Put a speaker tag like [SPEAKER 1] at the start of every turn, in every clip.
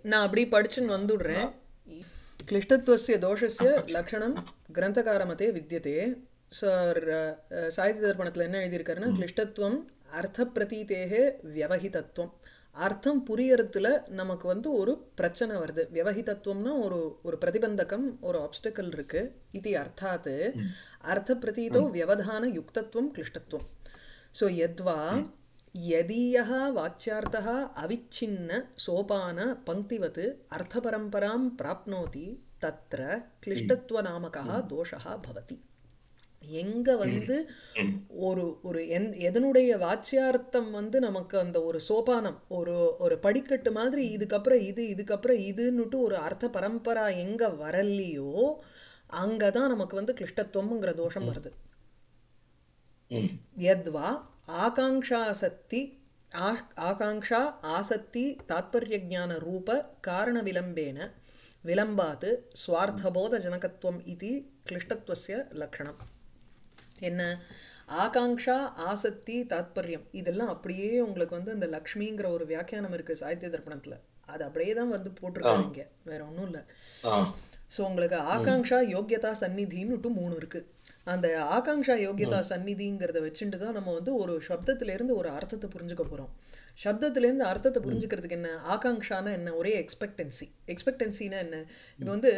[SPEAKER 1] நான் அப்படி படிச்சுன்னு வந்துடுறேன் क्लिष्टत्वस्य दोषस्य லக்ஷணம் கிரந்தகாரமதே வித்தியதே ஸோ சாகித்ய தர்ப்பணத்தில் என்ன எழுதியிருக்காருன்னா கிளிஷ்டத்துவம் அர்த்த பிரதீதேகே வியவஹிதத்துவம் அர்த்தம் புரியறதுல நமக்கு வந்து ஒரு பிரச்சனை வருது வியவஹிதத்துவம்னா ஒரு ஒரு பிரதிபந்தகம் ஒரு ஆப்ஸ்டக்கல் இருக்கு இது அர்த்தாத் அர்த்த பிரதீதோ வியவதான யுக்தத்துவம் கிளிஷ்டத்துவம் ஸோ எத்வா यदीयः वाच्यार्थः अविच्छिन्न सोपान पङ्क्तिवत् अर्थपरम्परां प्राप्नोति तत्र क्लिष्टत्वनामकः दोषः भवति எங்க வந்து ஒரு ஒரு எந் எதனுடைய வாச்சியார்த்தம் வந்து நமக்கு அந்த ஒரு சோபானம் ஒரு ஒரு படிக்கட்டு மாதிரி இதுக்கப்புறம் இது இதுக்கப்புறம் இதுன்னுட்டு ஒரு அர்த்த பரம்பரா எங்க வரலையோ அங்கதான் நமக்கு வந்து கிளிஷ்டத்துவம்ங்கிற தோஷம் வருது यद्वा आकाङ्क्षासक्ति आ आकाङ्क्षा आसक्ति तात्पर्यज्ञानरूपकारणविलम्बेन विलम्बात् स्वार्थबोधजनकत्वम् इति क्लिष्टत्वस्य लक्षणम् என்ன ஆகாங்ஷா ஆசக்தி தாத்பரியம் இதெல்லாம் அப்படியே உங்களுக்கு வந்து அந்த லக்ஷ்மிங்கிற ஒரு வியாக்கியானம் இருக்கு சாகித்ய தர்ப்பணத்துல அது அப்படியே தான் வந்து போட்டிருக்காங்க இங்க வேற ஒன்றும் இல்லை ஸோ உங்களுக்கு ஆகாங்ஷா யோக்கியதா சந்நிதின்னுட்டு மூணு இருக்கு அந்த ஆகாங்ஷா யோக்கியதா சந்நிதிங்கிறத வச்சுட்டு தான் நம்ம வந்து ஒரு சப்தத்திலேருந்து ஒரு அர்த்தத்தை புரிஞ்சுக்க போகிறோம் சப்தத்திலேருந்து அர்த்தத்தை புரிஞ்சுக்கிறதுக்கு என்ன ஆகாங்ஷானா என்ன ஒரே எக்ஸ்பெக்டன்சி எக்ஸ்பெக்டன்சினா என்ன இப்போ வந்து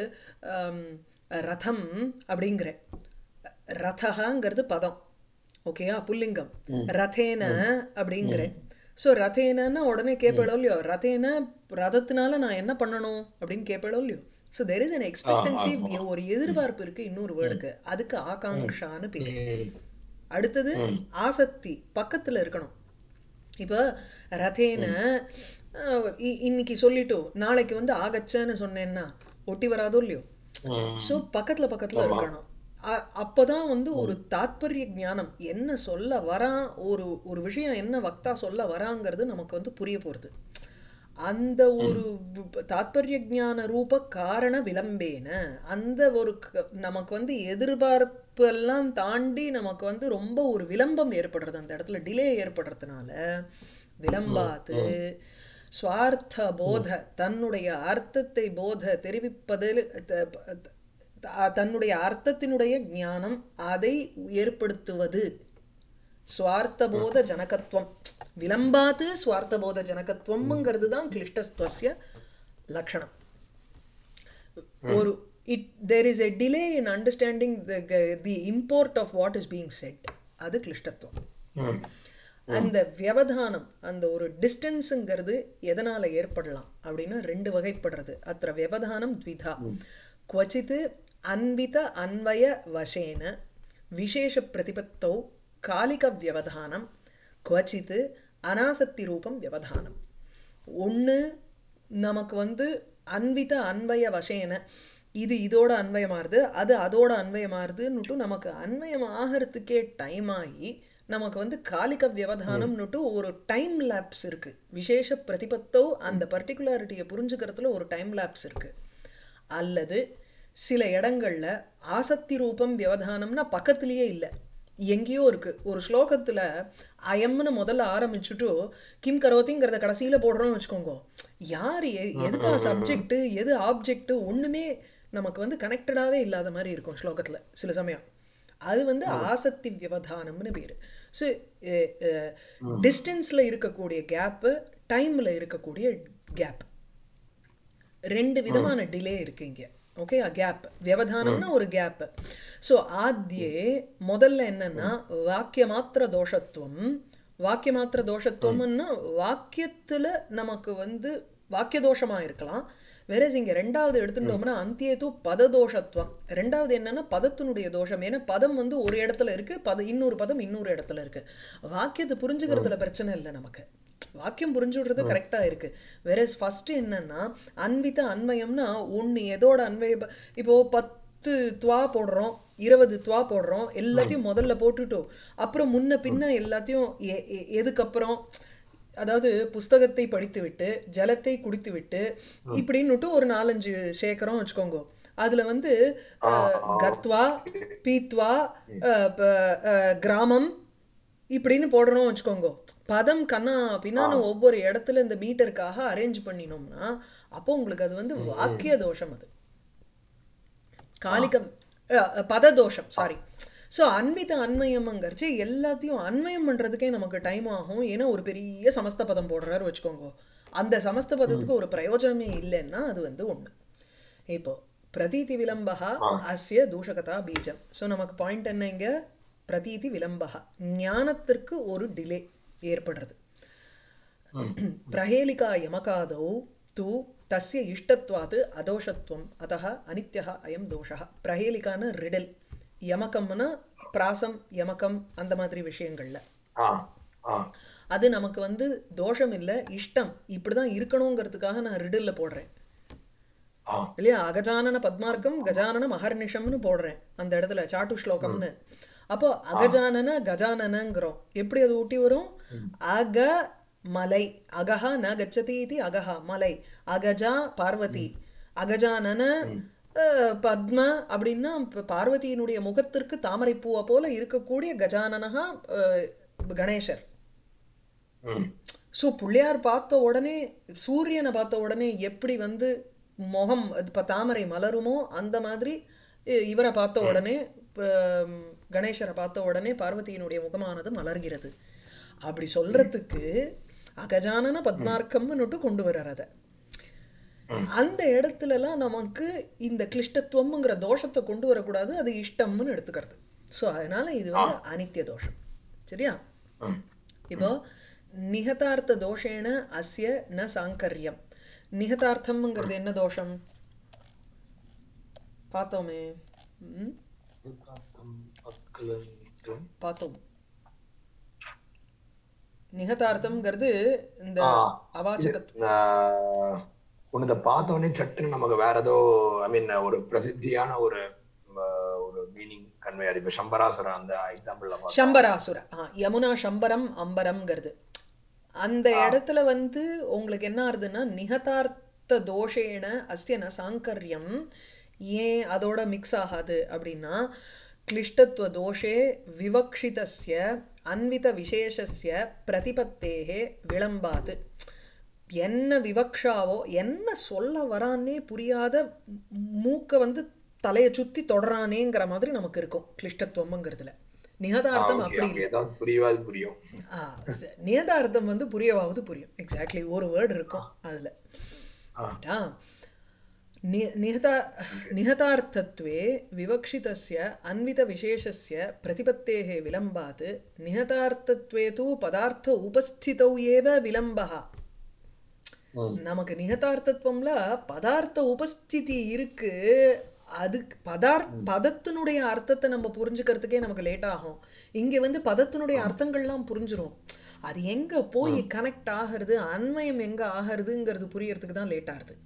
[SPEAKER 1] ரதம் அப்படிங்கிற ரதகாங்கிறது பதம் ஓகேயா புல்லிங்கம் ரதேன அப்படிங்கிற ஸோ ரதேனன்னா உடனே கேட்பேளோ இல்லையோ ரதேன ரதத்தினால நான் என்ன பண்ணணும் அப்படின்னு கேட்பேளோ இல்லையோ so there is an expectancy ஒரு எதிர்பார்ப்பு இருக்கு இன்னொரு வேர்டுக்கு அதுக்கு ஆகாங்ஷான்னு பேர் அடுத்தது ஆசக்தி பக்கத்தில் இருக்கணும் இப்போ ரதேன இன்னைக்கு சொல்லிட்டோம் நாளைக்கு வந்து ஆகச்சன்னு சொன்னேன்னா ஒட்டி வராதோ இல்லையோ ஸோ பக்கத்தில் பக்கத்தில் இருக்கணும் அப்போதான் வந்து ஒரு தாத்பரிய ஞானம் என்ன சொல்ல வரான் ஒரு ஒரு விஷயம் என்ன வக்தா சொல்ல வராங்கிறது நமக்கு வந்து புரிய போகிறது அந்த ஒரு தாத்பரிய ஜான ரூப காரண விளம்பேன அந்த ஒரு நமக்கு வந்து எதிர்பார்ப்பு எல்லாம் தாண்டி நமக்கு வந்து ரொம்ப ஒரு விளம்பம் ஏற்படுறது அந்த இடத்துல டிலே ஏற்படுறதுனால விளம்பாத்து சுவார்த்த போத தன்னுடைய அர்த்தத்தை போத தெரிவிப்பதில் தன்னுடைய அர்த்தத்தினுடைய ஞானம் அதை ஏற்படுத்துவது சுவார்த்தபோத ஜனகத்துவம் விளம்பாத்து சுவார்த்தபோத ஜனகத்துவம்ங்கிறது தான் கிளிஷ்டஸ்துவசிய லக்ஷணம் ஒரு it there is a delay in understanding the import of what is being said அது கிளிஷ்டத்துவம் அந்த வியவதானம் அந்த ஒரு டிஸ்டன்ஸுங்கிறது எதனால் ஏற்படலாம் அப்படின்னா ரெண்டு வகைப்படுறது அத்த வியவதானம் த்விதா क्वचित् अन्वित अन्वयवशेन विशेषप्रतिपत्तौ कालिकव्यवधानं क्वचित् அனாசக்திரூபம் வியவதானம் ஒன்று நமக்கு வந்து அன்வித அன்வய வசேன இது இதோட அன்வயமாறுது அது அதோட அன்வயமாறுதுன்னுட்டு நமக்கு அன்வயம் ஆகிறதுக்கே டைம் ஆகி நமக்கு வந்து காலிக வியவதானம்னுட்டு ஒரு டைம் லேப்ஸ் இருக்கு விசேஷ பிரதிபத்தோ அந்த பர்டிகுலாரிட்டியை புரிஞ்சுக்கிறதுல ஒரு டைம் லேப்ஸ் இருக்கு அல்லது சில இடங்கள்ல ஆசக்தி ரூபம் வியவதானம்னா பக்கத்துலேயே இல்லை எங்கேயோ இருக்கு ஒரு ஸ்லோகத்துல அயம்னு முதல்ல ஆரம்பிச்சுட்டு கிம் கரோத்திங்கிறத கடைசியில போடுறோம்னு வச்சுக்கோங்க யார் எதுப்பா சப்ஜெக்ட் எது ஆப்ஜெக்ட் ஒண்ணுமே நமக்கு வந்து கனெக்டடாகவே இல்லாத மாதிரி இருக்கும் ஸ்லோகத்துல சில சமயம் அது வந்து ஆசக்தி வியவதானம்னு பேர் ஸோ டிஸ்டன்ஸில் இருக்கக்கூடிய கேப்பு டைமில் இருக்கக்கூடிய கேப் ரெண்டு விதமான டிலே இருக்கு இங்கே ஓகே கேப் வியவதானம்னா ஒரு கேப் ஸோ ஆத்தியே முதல்ல என்னன்னா வாக்கிய மாத்திர தோஷத்துவம் வாக்கிய மாத்திர தோஷத்துவம்னா வாக்கியத்தில் நமக்கு வந்து வாக்கிய தோஷமாக இருக்கலாம் வேற இங்க ரெண்டாவது எடுத்துட்டோம்னா அந்தியது பததோஷத்துவம் ரெண்டாவது என்னன்னா பதத்தினுடைய தோஷம் ஏன்னா பதம் வந்து ஒரு இடத்துல இருக்கு பத இன்னொரு பதம் இன்னொரு இடத்துல இருக்கு வாக்கியத்தை புரிஞ்சுக்கிறதுல பிரச்சனை இல்லை நமக்கு வாக்கியம் புரிஞ்சு விடுறது கரெக்டாக இருக்கு வேற ஃபர்ஸ்ட் என்னன்னா அன்பித்த அன்மயம்னா ஒன்று எதோட அன்வய இப்போ பத்து துவா போடுறோம் இருபது துவா போடுறோம் எல்லாத்தையும் முதல்ல போட்டுட்டோம் அப்புறம் முன்ன பின்ன எல்லாத்தையும் எதுக்கப்புறம் அதாவது புஸ்தகத்தை படித்து விட்டு ஜலத்தை குடித்து விட்டு இப்படின்னுட்டு ஒரு நாலஞ்சு சேக்கரம் வச்சுக்கோங்க அதுல வந்து கத்வா பீத்வா கிராமம் இப்படின்னு போடுறோம் வச்சுக்கோங்க பதம் கண்ணா பின்னான்னு ஒவ்வொரு இடத்துல இந்த மீட்டருக்காக அரேஞ்ச் பண்ணினோம்னா அப்போ உங்களுக்கு அது வந்து வாக்கிய தோஷம் அது காலிக அஹ், பத தோஷம் சாரி ஸோ அன்வித அன்மயம்ங்கிறச்சு எல்லாத்தையும் அன்மயம் பண்ணுறதுக்கே நமக்கு டைம் ஆகும் ஏன்னா ஒரு பெரிய சமஸ்த பதம் போடுறாரு வச்சுக்கோங்க அந்த சமஸ்த பதத்துக்கு ஒரு பிரயோஜனமே இல்லைன்னா அது வந்து ஒன்று இப்போ பிரதீதி விளம்பகா அஸ்ய தூஷகதா பீஜம் ஸோ நமக்கு பாயிண்ட் என்ன இங்க பிரதீதி விளம்பகா ஞானத்திற்கு ஒரு டிலே ஏற்படுறது பிரஹேலிகா யமகாதௌ தூ தஸ்ய இஷ்டத்வாத் அதோஷத்வம் அத்தः அனித்யः அயம் தோஷः பிரஹேலிகான ரிடல் யமகம்னா பிராசம் யமகம் அந்த மாதிரி விஷயங்கள்ல
[SPEAKER 2] ஆ ஆ
[SPEAKER 1] அது நமக்கு வந்து தோஷம் இல்லை இஷ்டம் இப்படிதான் இருக்கணுங்கிறதுக்காக நான் ரிடில்ல போடுறேன்
[SPEAKER 2] ஆ
[SPEAKER 1] இல்லையா அகஜானன பத்மார்க்கம் கஜானன மகர்நிஷம்னு போடுறேன் அந்த இடத்துல சாட்டு ஸ்லோகம்னு அப்போ அகஜானன கஜானனங்கிறோம் எப்படி அது ஊட்டி வரும் அக மலை அகஹா ந கச்சதி இது அகஹா மலை அகஜா பார்வதி அகஜானன அஹ், பத்ம அப்படின்னா இப்ப பார்வதியினுடைய முகத்திற்கு தாமரை பூவை போல இருக்கக்கூடிய கஜானனஹா அஹ், கணேசர்
[SPEAKER 2] ம்
[SPEAKER 1] ஸோ பிள்ளையார் பார்த்த உடனே சூரியனை பார்த்த உடனே எப்படி வந்து முகம் அது இப்போ தாமரை மலருமோ அந்த மாதிரி இ- இவரை பார்த்த உடனே இப்ப, ம், கணேசரை பார்த்த உடனே பார்வதியினுடைய முகமானது மலர்கிறது அப்படி சொல்றதுக்கு அகஜானன பத்மார்க்கம்னுட்டு கொண்டு வர்றார் அதை அந்த இடத்துலலாம் நமக்கு இந்த கிளிஷ்டத்துவம்ங்கிற தோஷத்தை கொண்டு வரக்கூடாது அது இஷ்டம்னு எடுத்துக்கிறது ஸோ அதனால இது வந்து அனித்திய தோஷம் சரியா
[SPEAKER 2] ம்
[SPEAKER 1] இப்போ நிகதார்த்த தோஷேன அஸ்ய ந சாங்கர்யம் நிகதார்த்தம்ங்கிறது என்ன தோஷம் பார்த்தோமே ம்,
[SPEAKER 2] யதார்த்தம் அக்லனித்வம்.
[SPEAKER 1] பார்த்தோம் நிகதார்த்தம்ங்கிறது இந்த
[SPEAKER 2] ஆ,
[SPEAKER 1] அவாச்சகத்துவம்
[SPEAKER 2] ஆஹ், உன்னை இதை பார்த்த உடனே சட்டுன்னு நமக்கு வேற ஏதோ ஐ மீன் ஒரு பிரசித்தியான ஒரு ஆஹ், ஒரு மீனிங் கன்வே ஆகுது இப்போ சம்பராசுரம் அந்த எக்ஸாம்பிள்ல பார்த்தோம்
[SPEAKER 1] சம்பராசுர ஆ யமுனா சம்பரம் அம்பரம்ங்கிறது அந்த இடத்துல வந்து உங்களுக்கு என்ன ஆகுதுன்னா நிகதார்த்த தோஷேன அஸ்யன சாங்கர்யம் ஏன் அதோட மிக்ஸ் ஆகாது அப்படின்னா கிளிஷ்டத்துவ தோஷே விவக்ஷிதஸ்ய அன்வித விசேஷஸ்ய பிரதிபத்தேகே விளம்பாது என்ன விவக்ஷாவோ என்ன சொல்ல வரானே புரியாத மூக்க வந்து தலையை சுத்தி தொடரானேங்கிற மாதிரி நமக்கு இருக்கும் கிளிஷ்டத்துவம்ங்கிறதுல நிகதார்த்தம்
[SPEAKER 2] ஓகே
[SPEAKER 1] அப்படி
[SPEAKER 2] அங்க
[SPEAKER 1] இல்லை
[SPEAKER 2] ஏதாவது புரியாது புரியும்
[SPEAKER 1] ஆ, ச- நியதார்த்தம் வந்து புரியவாவது புரியும் எக்ஸாக்ட்லி ஒரு வேர்டு இருக்கும் அதுல
[SPEAKER 2] ஆ.
[SPEAKER 1] ரைட்டா? நி- நிகதா நிகதாर्थत्वे विवक्षितस्य अन्वितविशेषस्य प्रतिपत्तेः विलम्बात् निहतार्थत्वे तु पदार्थ उपस्थितौ एव विलम्बः
[SPEAKER 2] ம்.
[SPEAKER 1] நமக்கு நிகதார்த்தத்துவம்ல பதார்த்த உபஸ்திதி இருக்கு அதுக்கு பதார்த் பதத்தினுடைய அர்த்தத்தை நம்ம புரிஞ்சுக்கிறதுக்கே நமக்கு லேட் ஆகும் இங்க வந்து பதத்தினுடைய அர்த்தங்கள்லாம் புரிஞ்சிரும் அது எங்க போய் கனெக்ட் ஆகிறது அன்வயம் எங்க ஆகிறதுங்கிறது புரியறதுக்கு தான் லேட் ஆகுது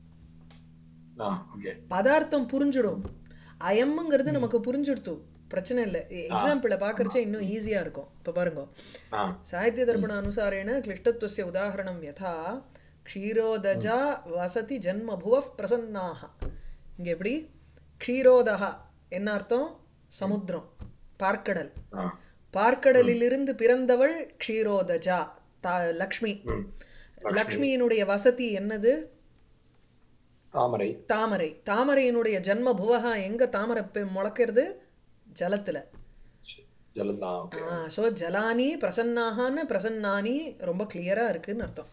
[SPEAKER 2] ஆ ஓகே
[SPEAKER 1] பதார்த்தம் புரிஞ்சிடும் அயம்ங்கிறது நமக்கு புரிஞ்சுடுத்து பிரச்சனை இல்லை எக்ஸாம்பிளை பார்க்கறச்சே இன்னும் ஈஸியா இருக்கும் இப்போ பாருங்க
[SPEAKER 2] ஆ
[SPEAKER 1] சாಹಿತ್ಯ ದರ್ಪಣ ಅನುಸಾರೇಣ ಕ್ಲಿಷ್ಟತ್ವಸ್ಯ ಉದಾಹರಣಂ ಯಥಾ ಕ್ಷೀರೋದಜಾ வசதி ஜன்ம புவ பிரசன்னாக இங்க எப்படி க்ஷீரோதக என்ன அர்த்தம் சமுத்திரம் பார்க்கடல்
[SPEAKER 2] ஆ
[SPEAKER 1] பார்க்கடலிலிருந்து பிறந்தவள் க்ஷீரோதஜா தா லக்ஷ்மி
[SPEAKER 2] ம்
[SPEAKER 1] லக்ஷ்மியினுடைய வசதி என்னது
[SPEAKER 2] தாமரை
[SPEAKER 1] தாமரை தாமரையினுடைய ஜன்ம புவகா எங்க தாமரை பெ- முளைக்கிறது ஜலத்துல
[SPEAKER 2] ஜலந்தா ஓகே
[SPEAKER 1] ஸோ ஜலானி பிரசன்னாகான்னு பிரசன்னானி ரொம்ப கிளியரா இருக்குன்னு அர்த்தம்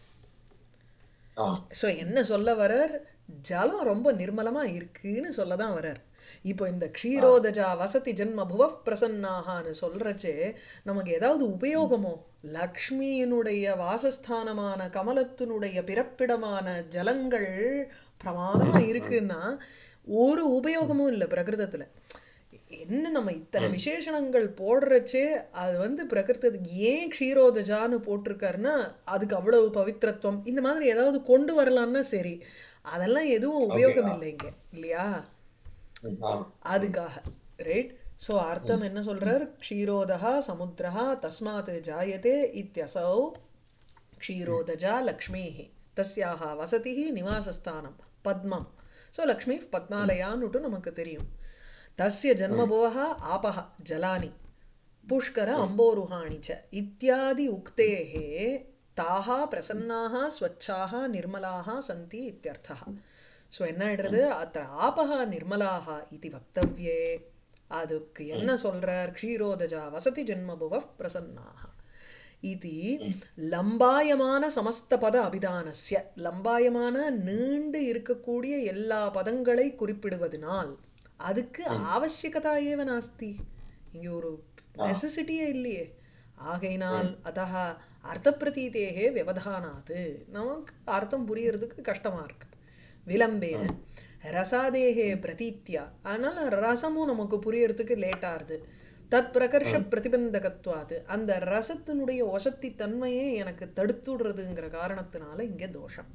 [SPEAKER 2] ஆ
[SPEAKER 1] ஸோ என்ன சொல்ல வரார் ஜலம் ரொம்ப நிர்மலமா இருக்குன்னு சொல்ல தான் வரார் இப்போ இந்த க்ஷீரோதஜா வசதி ஜென்ம புவ பிரசன்னாகான்னு சொல்றச்சே நமக்கு ஏதாவது உபயோகமோ லக்ஷ்மியினுடைய வாசஸ்தானமான கமலத்தினுடைய பிறப்பிடமான ஜலங்கள் பிரமாதமா இருக்குன்னா ஒரு உபயோகமும் இல்லை பிரகிருதத்துல என்ன நம்ம இத்தனை விசேஷணங்கள் போடுறச்சே அது வந்து பிரகிருதத்துக்கு ஏன் க்ஷீரோதஜான்னு போட்டிருக்காருன்னா அதுக்கு அவ்வளவு பவித்திரத்துவம் இந்த மாதிரி ஏதாவது கொண்டு வரலாம்னா சரி அதெல்லாம் எதுவும் உபயோகம் இல்லை இங்க இல்லையா
[SPEAKER 2] ஆ
[SPEAKER 1] அதுக்காக ரைட் ஸோ அர்த்தம் என்ன சொல்றார் க்ஷீரோதா சமுத்திரா தஸ்மாத் ஜாயதே இத்தியசௌ க்ஷீரோதஜா லக்ஷ்மீः தஸ்யாः வசதிः நிவாசஸ்தானம் பத்மம் ஸோ லக்ஷ்மி பத்மாலயான்னுட்டு நமக்கு தெரியும் தஸ்ய ஜன்மபோவः ஆபஹ ஜலானி पुष्कर अम्बोरुहाणि च इत्यादि उक्तेः ताः प्रसन्नाः स्वच्छाः निर्मलाः सन्ति इत्यर्थः ஸோ என்ன ஆயிடுறது அத்த ஆபஹா நிர்மலாக இது வக்தவ்யே அதுக்கு என்ன சொல்றார் க்ஷீரோதஜா வசதி ஜென்மபுவ பிரசன்னாக இது லம்பாயமான சமஸ்த பத அபிதானஸ்ய லம்பாயமான நீண்டு இருக்கக்கூடிய எல்லா பதங்களை குறிப்பிடுவதனால் அதுக்கு ஆவசியகதா ஏவ நாஸ்தி இங்கே ஒரு நெசசிட்டியே இல்லையே ஆகையினால் அதः அர்த்தப்பிரதீதேகே வியவதானாது நமக்கு அர்த்தம் புரியறதுக்கு கஷ்டமா இருக்கு விளம்பேன ரசாதேகே பிரதீத்தியா அதனால ரசமும் நமக்கு புரியறதுக்கு லேட் ஆகுது தத் பிரகர்ஷ பிரதிபந்தகத்துவாது அந்த ரசத்தினுடைய ஒசத்தி தன்மையே எனக்கு தடுத்துடுறதுங்கிற காரணத்தினால இங்கே தோஷம்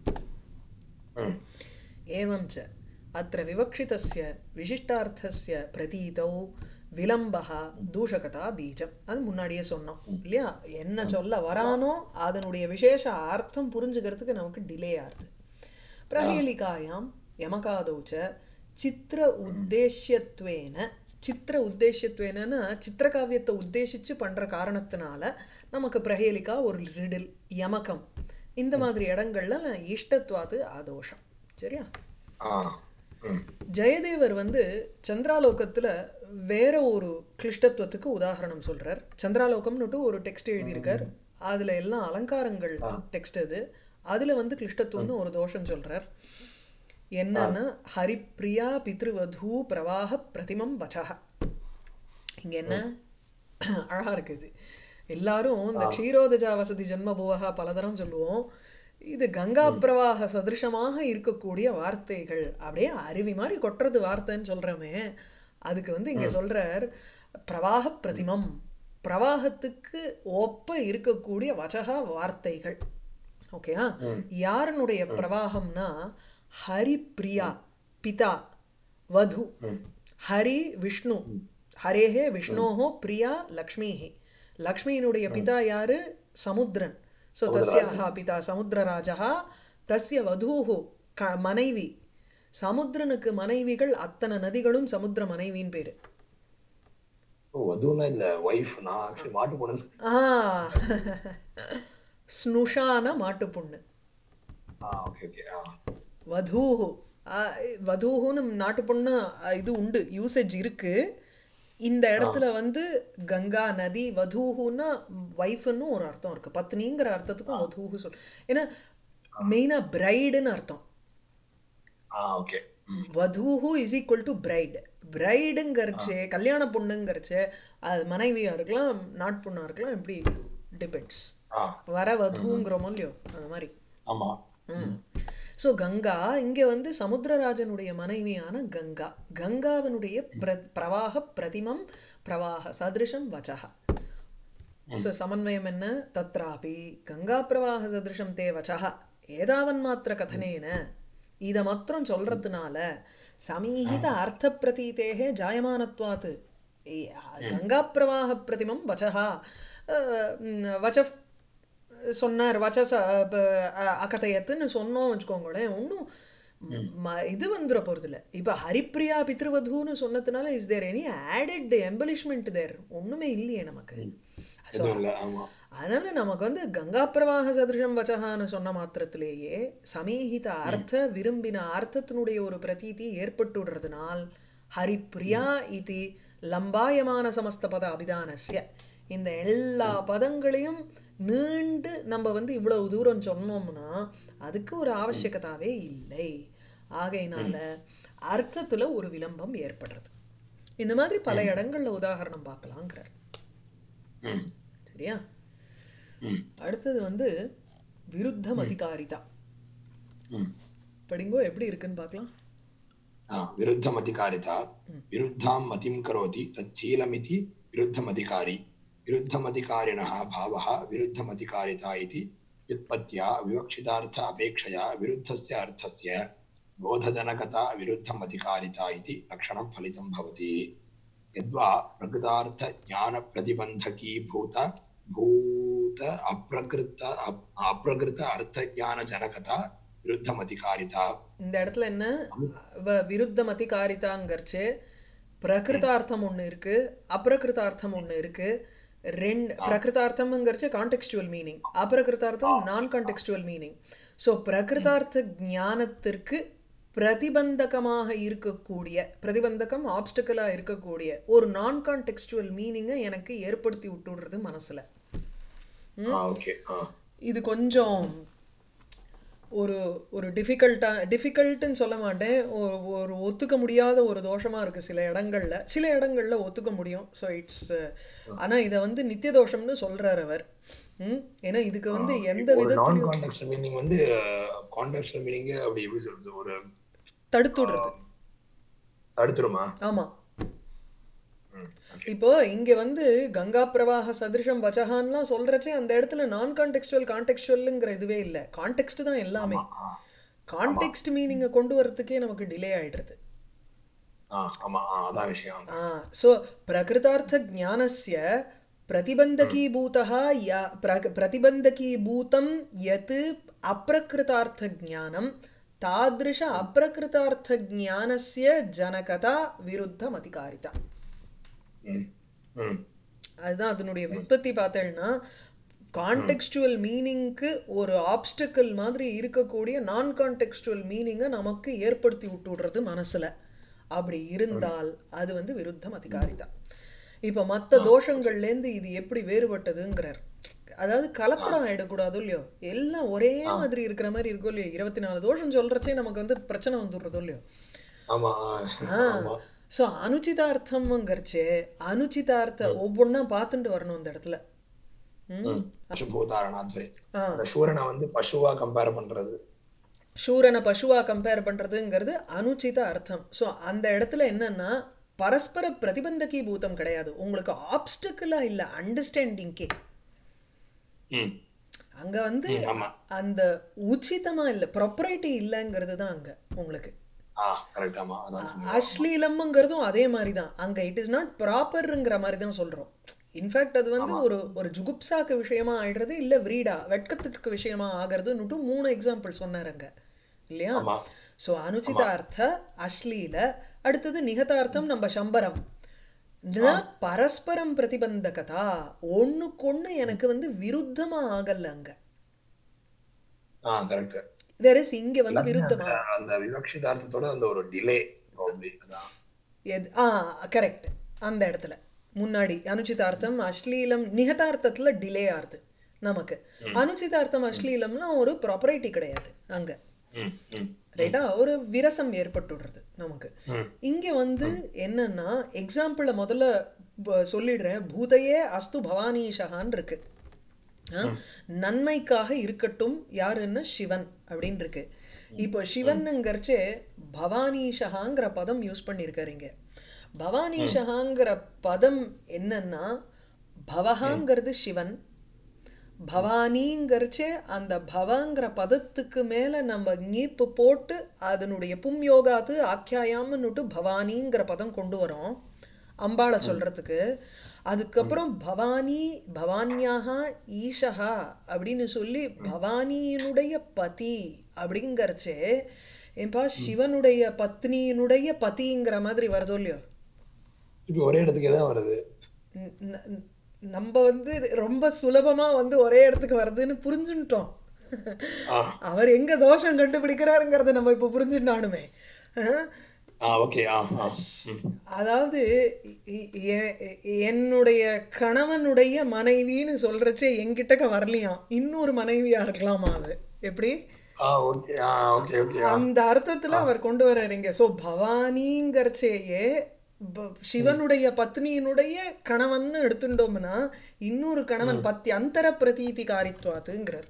[SPEAKER 1] एवं च अत्र विवक्षितस्य विशिष्टार्थस्य प्रतीतौ விளம்பக தூஷகதா பீஜம் அது முன்னாடியே சொன்னோம் இல்லையா என்ன சொல்ல வரானோ அதனுடைய விசேஷ அர்த்தம் புரிஞ்சுக்கிறதுக்கு நமக்கு டிலே ஆகுது பிரஹேலிகாயாம் யமகாதௌச்ச சித்திர உத்தேசியத்வேன சித்திர உத்தேசியத்வேனன்னா சித்திரகாவியத்தை உத்தேசிச்சு பண்ற காரணத்தினால நமக்கு பிரஹேலிகா ஒரு ரிடில் யமகம் இந்த மாதிரி இடங்கள்ல இஷ்டத்வாது ஆதோஷம் சரியா
[SPEAKER 2] ஆ ம்
[SPEAKER 1] ஜெயதேவர் வந்து சந்திராலோகத்துல வேற ஒரு கிளிஷ்டத்துவத்துக்கு உதாரணம் சொல்றார் சந்திராலோகம்னுட்டு ஒரு டெக்ஸ்ட் எழுதியிருக்கார் அதுல எல்லாம் அலங்காரங்கள் டெக்ஸ்ட் அது அதுல வந்து கிளிஷ்டத்துவம்னு ஒரு தோஷம் சொல்றார் என்னன்னா ஹரிப்ரியா பித்ருவது பிரவாக பிரதிமம் வச்சக இங்க என்ன அழகா இருக்குது எல்லாரும் இந்த க்ஷீரோதஜா வசதி ஜென்மபுவகா பலதரம் சொல்லுவோம் இது கங்கா பிரவாக சதிருஷமாக இருக்கக்கூடிய வார்த்தைகள் அப்படியே அருவி மாதிரி கொட்டுறது வார்த்தைன்னு சொல்றோமே அதுக்கு வந்து இங்க சொல்றார் பிரவாக பிரதிமம் பிரவாகத்துக்கு ஒப்ப இருக்கக்கூடிய வச்சக வார்த்தைகள் ஓகேயா யாருனுடைய பிரவாகம்னா ஹரிப்ரியா பிதா வது ஹரி விஷ்ணு ஹரேஹே விஷ்ணோஹோ பிரியா லக்ஷ்மிஹி லக்ஷ்மியினுடைய பிதா யாரு சமுத்திரன் ஸோ தஸ்யாக பிதா சமுத்திரராஜா தஸ்ய வதூஹு க மனைவி சமுத்திரனுக்கு மனைவிகள் அத்தனை நதிகளும் சமுத்திர மனைவின்னு பேரு
[SPEAKER 2] ஓ அதுவும் இல்ல ஒய்ஃப் நான் ஆக்சுவலி மாட்டு போனேன்
[SPEAKER 1] ஆ ஸ்னுஷான மாட்டுப் பொண்ணு
[SPEAKER 2] ஆ ஓகே ஓகே ஆ
[SPEAKER 1] வதூஹு ஆ, வதூஹுன்னு நாட்டு பொண்ணு ஆ, இது உண்டு யூசேஜ் இருக்கு இந்த இடத்துல வந்து கங்கா நதி வதூஹுன்னா ஒய்ஃப்னு ஒரு அர்த்தம் இருக்கு பத்னிங்கிற அர்த்தத்துக்கும் வதூஹு சொல் ஏன்னா மெயினா பிரைடுன்னு அர்த்தம்
[SPEAKER 2] ஆ ஓகே ம்
[SPEAKER 1] வதூஹு இஸ் ஈக்குவல் டு பிரைடு பிரைடுங்கிறச்சு கல்யாண பொண்ணுங்கிறச்சு அது மனைவியா இருக்கலாம் நாட்பொண்ணா இருக்கலாம் இப்படி டிபெண்ட்ஸ்
[SPEAKER 2] ஆ
[SPEAKER 1] வர வதூங்கிறோமோ இல்லையோ அந்த மாதிரி
[SPEAKER 2] ஆமா
[SPEAKER 1] ஸோ கங்கா இங்கே வந்து சமுத்திரராஜனுடைய மனைவியான கங்கா கங்காவினுடைய பிர பிரவாக பிரதிமம் பிரவாக சதிருஷம் வச்சக ஸோ சமன்வயம் என்ன தத்ராபி கங்கா பிரவாக சதிருஷம் தே வச்சக ஏதாவன்மாத்திர கதனேன இதை மாத்திரம் சொல்றதுனால சமீகித அர்த்த பிரதீதேகே ஜாயமானத்வாத்து ஏ- கங்கா பிரவாக பிரதிமம் வச்சகா அஹ், ம், வச்ச சொன்னார் வச்சச அகதையத்துன்னு சொன்னோம் வச்சுக்கோங்களேன் ஒன்றும் இது வந்துட போகிறதில்ல இப்போ ஹரிப்ரியா பித்ருவதுன்னு சொன்னதுனால is there any added embellishment there ஒன்றுமே இல்லையே நமக்கு ஸோ
[SPEAKER 2] எதுவும் இல்ல ஆமா
[SPEAKER 1] அதனால நமக்கு வந்து கங்கா பிரவாக சதிருஷம் வச்சகான்னு சொன்ன மாத்திரத்திலேயே சமீகித அர்த்த விரும்பின அர்த்தத்தினுடைய ஒரு பிரதீதி ஏற்பட்டுடுறதுனால் ஹரிப்ரியா இது லம்பாயமான சமஸ்த பத அபிதானஸ்ய இந்த எல்லா பதங்களையும் நீண்டு நம்ம வந்து இவ்வளவு தூரம் சொன்னோம்னா அதுக்கு ஒரு ஆவசியகதாவே இல்லை ஆகையினால அர்த்தத்துல ஒரு விளம்பம் ஏற்படுறது இந்த மாதிரி பல இடங்கள்ல உதாரணம் பார்க்கலாங்கிறார்
[SPEAKER 2] ம்
[SPEAKER 1] சரியா
[SPEAKER 2] ம்
[SPEAKER 1] அடுத்தது வந்து விருத்தம் அதிகாரிதா
[SPEAKER 2] ம்
[SPEAKER 1] படிங்கோ எப்படி இருக்குன்னு பார்க்கலாம்
[SPEAKER 2] ஆ, विरुद्धमधिकारिता विरुद्धां मतिं करोति तच्छीलमिति विरुद्धमधिकारी विरुद्धमधिकारिणः भावः विरुद्धमधिकारिता इति व्युत्पत्त्या विवक्षितार्थ अपेक्षया विरुद्धस्य अर्थस्य बोधजनकता विरुद्धमधिकारिता इति लक्षणं फलितं भवति यद्वा प्रकृतार्थज्ञानप्रतिबन्धकीभूत भूत अप्रकृत अप- अप्रकृत अर्थज्ञानजनकता विरुद्धमधिकारिता
[SPEAKER 1] இந்த இடத்துல என்ன வ- விருத்தம் அதிகாரிதாங்கிறச்சு பிரகிருதார்த்தம் ஒன்று இருக்கு அப்பிரகிருதார்த்தம் ஒன்று இருக்கு ரெண்டு பிரகிருதார்த்தம்ங்கிறச்சு கான்டெக்ஸ்டுவல் மீனிங் அபிரகிருதார்த்தம் நான் கான்டெக்ஸ்டுவல் மீனிங் ஸோ பிரகிருதார்த்த ஞானத்திற்கு பிரதிபந்தகமாக இருக்கக்கூடிய பிரதிபந்தகம் ஆப்ஸ்டக்கலாக இருக்கக்கூடிய ஒரு நான் கான்டெக்ஸ்டுவல் மீனிங்கை எனக்கு ஏற்படுத்தி விட்டுடுறது மனசில்
[SPEAKER 2] ஆ ஓகே ஆ
[SPEAKER 1] இது கொஞ்சம் ஒரு ஒரு டிஃபிகல்ட்டாக டிஃபிகல்ட்டுன்னு சொல்ல மாட்டேன் ஒரு ஒரு ஒத்துக்க முடியாத ஒரு தோஷமாக இருக்குது சில இடங்கள்ல சில இடங்கள்ல ஒத்துக்க முடியும் ஸோ இட்ஸ் ஆனால் இதை வந்து நித்திய தோஷம்னு சொல்கிறார் அவர் ம் ஏன்னா இதுக்கு வந்து எந்த
[SPEAKER 2] ஒரு நான்
[SPEAKER 1] விதத்துலையும்
[SPEAKER 2] கான்டெக்ஸ்ட் மீனிங் வந்து கான்டெக்ஸ்ட் மீனிங் அப்படி எப்படி சொல்றது ஒரு
[SPEAKER 1] தடுத்துடுறது
[SPEAKER 2] தடுத்துருமா
[SPEAKER 1] ஆமாம்
[SPEAKER 2] ம் ஓகே
[SPEAKER 1] இப்போ இங்க வந்து கங்கா பிரவாக சதிருஷம் வச்சகான்லாம் சொல்றச்சே அந்த இடத்துல நான் கான்டெக்ஸ்டுவல் கான்டெக்ஸ்டுவல்ங்கிற இதுவே இல்லை கான்டெக்ஸ்ட் தான் எல்லாமே
[SPEAKER 2] ஆ
[SPEAKER 1] கான்டெக்ஸ்ட் மீனிங்கை கொண்டு வரதுக்கே நமக்கு டிலே ஆயிடுறது
[SPEAKER 2] ஆ ஆமா ஆ அதான் விஷயம்
[SPEAKER 1] सो प्रकृतार्थज्ञानस्य प्रतिबन्धकीभूतः या प्र- प्रतिबन्धकीभूतं यत् अप्रकृतार्थज्ञानं तादृश अप्रकृतार्थज्ञानस्य जनकता विरुद्धमधिकारिता
[SPEAKER 2] ம் ம்
[SPEAKER 1] அதுதான் அதனுடைய விற்பத்தி பார்த்தேன்னா கான்டெக்ஸ்டுவல் மீனிங்க்கு ஒரு ஆப்ஸ்டக்கிள் மாதிரி இருக்கக்கூடிய நான் கான்டெக்ஸ்டுவல் மீனிங்கை நமக்கு ஏற்படுத்தி விட்டுடுறது மனசில் அப்படி இருந்தால் அது வந்து விருத்தம் அதிகாரிதா இப்போ மற்ற தோஷங்கள்லேருந்து இது எப்படி வேறுபட்டதுங்கிறார் அதாவது கலப்படம் ஆயிடக்கூடாது இல்லையோ எல்லாம் ஒரே மாதிரி இருக்கிற மாதிரி இருக்கும் இல்லையோ இருபத்தி நாலு தோஷம் சொல்கிறச்சே நமக்கு வந்து பிரச்சனை வந்துடுறதோ இல்லையோ
[SPEAKER 2] ஆமா ஆ, ஆமா
[SPEAKER 1] ஸோ அனுச்சிதார்த்தம்ங்கிறச்சே அனுச்சிதார்த்த ஒவ்வொன்றா பார்த்துட்டு வரணும் அந்த இடத்துல ம்
[SPEAKER 2] ம் பசுபூதாரணாத்வரி
[SPEAKER 1] ஆ
[SPEAKER 2] அந்த சூரனை வந்து பசுவா கம்பேர் பண்றது
[SPEAKER 1] சூரனை பசுவா கம்பேர் பண்ணுறதுங்கிறது அனுச்சித அர்த்தம் ஸோ அந்த இடத்துல என்னன்னா பரஸ்பர பிரதிபந்தகி பூதம் கிடையாது உங்களுக்கு ஆப்ஸ்டக்கிளாக இல்லை அண்டர்ஸ்டாண்டிங்கே
[SPEAKER 2] ம்
[SPEAKER 1] அங்கே வந்து
[SPEAKER 2] ம், ஆமா
[SPEAKER 1] அந்த உச்சிதமாக இல்லை ப்ரொப்ரைட்டி இல்லைங்கிறது தான் அங்கே உங்களுக்கு
[SPEAKER 2] ஆ கரெக்ட் ஆமா அதான்
[SPEAKER 1] அஸ்லீலம்ங்கிறதும் அதே மாதிரி தான் அங்கே இட் இஸ் நாட் ப்ராப்பர்ங்கிற மாதிரி தான் சொல்கிறோம் இன்ஃபேக்ட் அது வந்து ஒரு ஒரு ஜுகுப்சாக்கு விஷயமா ஆயிடுறது இல்லை விரீடா வெட்கத்துக்கு விஷயமா ஆகிறதுன்னுட்டு மூணு எக்ஸாம்பிள் சொன்னாருங்க இல்லையா
[SPEAKER 2] ஆமா
[SPEAKER 1] ஸோ அனுச்சிதார்த்த அஸ்லீல அடுத்தது நிகதார்த்தம் நம்ம சம்பரம் ந பரஸ்பரம் பிரதிபந்தகதா ஒண்ணுக்கொண்ணு எனக்கு வந்து விருத்தமா ஆகல அங்க
[SPEAKER 2] ஆ கரெக்ட்
[SPEAKER 1] வேற இங்க வந்து விருத்தமா
[SPEAKER 2] அந்த விவக்ஷிதார்த்தத்தோட அந்த ஒரு டிலே ப்ராபப்ளி அதான்
[SPEAKER 1] எது ஆ கரெக்ட் அந்த இடத்துல முன்னாடி அனுச்சிதார்த்தம் அஸ்லீலம் நிகதார்த்தத்துல டிலே ஆகுது நமக்கு அனுச்சிதார்த்தம் அஸ்லீலம்னா ஒரு ப்ராப்பரைட்டி கிடையாது அங்க
[SPEAKER 2] ம் ம்
[SPEAKER 1] ரைட்டா ஒரு விரசம் ஏற்பட்டுடுறது நமக்கு
[SPEAKER 2] ம்
[SPEAKER 1] இங்க வந்து என்னன்னா எக்ஸாம்பிளை முதல்ல ப- சொல்லிடுறேன் பூதையே அஸ்து பவானீஷகான் இருக்கு ஆ? நன்மைக்காக இருக்கட்டும் யாருன்னா சிவன் அப்படின்னு இருக்கு இப்போ சிவனுங்கிறச்சே பவானீஷகாங்கிற பதம் யூஸ் பண்ணியிருக்காரு இங்க பவானீஷகாங்கிற பதம் என்னன்னா பவஹாங்கிறது சிவன் பவானிங்கிறச்சே அந்த பவங்கிற பதத்துக்கு மேலே நம்ம நீப்பு போட்டு அதனுடைய பும்யோகாத்து ஆக்கியாயாமன்னுட்டு பவானிங்கிற பதம் கொண்டு வரோம் அம்பாளை சொல்கிறதுக்கு அதுக்கப்புறம் பவானி பவானியாக ஈஷா அப்படின்னு சொல்லி பவானியினுடைய பதி அப்படிங்கிறச்சே ஏன்பா சிவனுடைய பத்னியினுடைய பதிங்கிற மாதிரி வருதோ இல்லையோ
[SPEAKER 2] இப்போ ஒரே இடத்துக்கே தான் வருது
[SPEAKER 1] ந- ந- நம்ம வந்து ரொம்ப சுலபமா வந்து ஒரே இடத்துக்கு வருதுன்னு புரிஞ்சுட்டோம்
[SPEAKER 2] ஆ
[SPEAKER 1] அவர் எங்க தோஷம் கண்டுபிடிக்கிறாருங்கிறத நம்ம இப்போ புரிஞ்சுட்டானுமே அஹ்,
[SPEAKER 2] ஆ ஓகே ஆ ஆ ம்
[SPEAKER 1] அதாவது இ- எ- என்னுடைய கணவனுடைய மனைவின்னு சொல்றச்சே என்கிட்டக்க வரலையாம் இன்னொரு மனைவியா இருக்கலாமா அது எப்படி
[SPEAKER 2] ah okay ah okay okay ah
[SPEAKER 1] அந்த அர்த்தத்துல அவர் கொண்டு வர்றாரு இங்க ஸோ பவானிங்கிறச்சேயே ப- சிவனுடைய பத்னியினுடைய கணவன் எடுத்துட்டோம்னா இன்னொரு கணவன் பத்தி அந்தர பிரதீதி காரித்வாத்துங்கிறார்